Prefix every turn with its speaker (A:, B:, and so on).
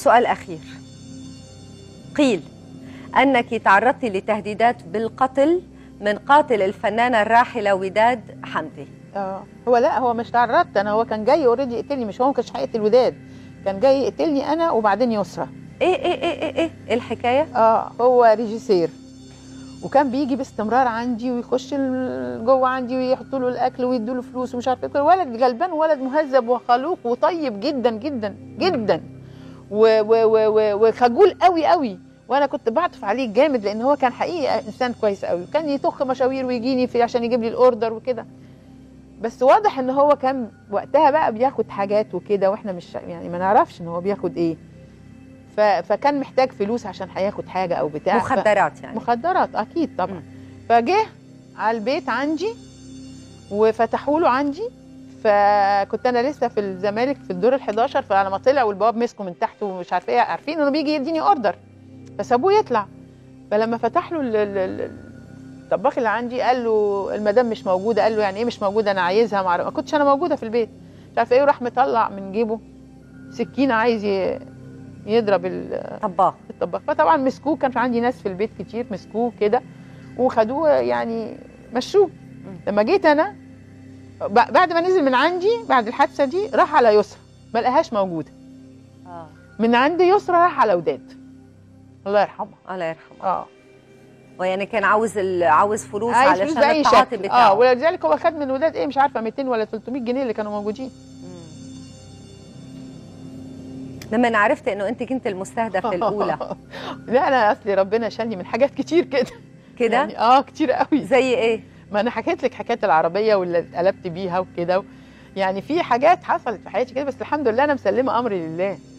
A: سؤال أخير قيل أنك تعرضت لتهديدات بالقتل من قاتل الفنانة الراحلة وداد حمدي
B: اه هو لا هو مش تعرضت انا هو كان جاي اوريدي يقتلني مش هو ما كانش هيقتل وداد كان جاي يقتلني انا وبعدين يسرى
A: إيه إيه إيه إيه, إيه الحكاية؟
B: اه هو ريجيسير وكان بيجي باستمرار عندي ويخش ال- جوه عندي ويحطوا له الاكل ويدوا له فلوس ومش عارفه ايه ولد غلبان ولد مهذب وخلوق وطيب جدا جدا جدا و- و- و- و- وخجول قوي قوي وانا كنت بعطف عليه جامد لان هو كان حقيقه انسان كويس قوي وكان يطخ مشاوير ويجيني في عشان يجيب لي الاوردر وكده بس واضح ان هو كان وقتها بقى بياخد حاجات وكده واحنا مش يعني ما نعرفش ان هو بياخد ايه ف... فكان محتاج فلوس عشان هياخد حاجه او بتاع ف...
A: مخدرات يعني
B: مخدرات اكيد طبعا
A: مم.
B: فجه على البيت عندي وفتحوا له عندي فكنت انا لسه في الزمالك في الدور ال11 فلما طلع والبواب مسكه من تحت ومش عارفه ايه عارفين انه بيجي يديني اوردر فسابوه يطلع فلما فتح له ال- ال- ال- الطباخ اللي عندي قال له المدام مش موجوده قال له يعني ايه مش موجوده انا عايزها مع... ما كنتش انا موجوده في البيت مش عارفه ايه وراح مطلع من جيبه سكينه عايز ي... يضرب ال...
A: طباخ
B: الطباخ فطبعا مسكوه كان في عندي ناس في البيت كتير مسكوه كده وخدوه يعني مشوه لما جيت انا ب- بعد ما نزل من عندي بعد الحادثه دي راح على يسرى ما لقاهاش موجوده
A: آه.
B: من عند يسرى راح على وداد الله يرحمها
A: الله يرحمه
B: اه
A: ويعني كان عاوز ال... عاوز فلوس
B: عايز
A: علشان
B: فلوس باي
A: التعاطي
B: شكل
A: بتاعه
B: اه ولذلك هو خد من وداد ايه مش عارفه 200 ولا 300 جنيه اللي كانوا موجودين
A: لما عرفت انه انت كنت المستهدفه الاولى
B: لا انا اصلي ربنا شالني من حاجات كتير كده
A: كده
B: يعني اه كتير قوي
A: زي ايه
B: ما انا حكيت لك حكايه العربيه واللي اتقلبت بيها وكده يعني في حاجات حصلت في حياتي كده بس الحمد لله انا مسلمه امري لله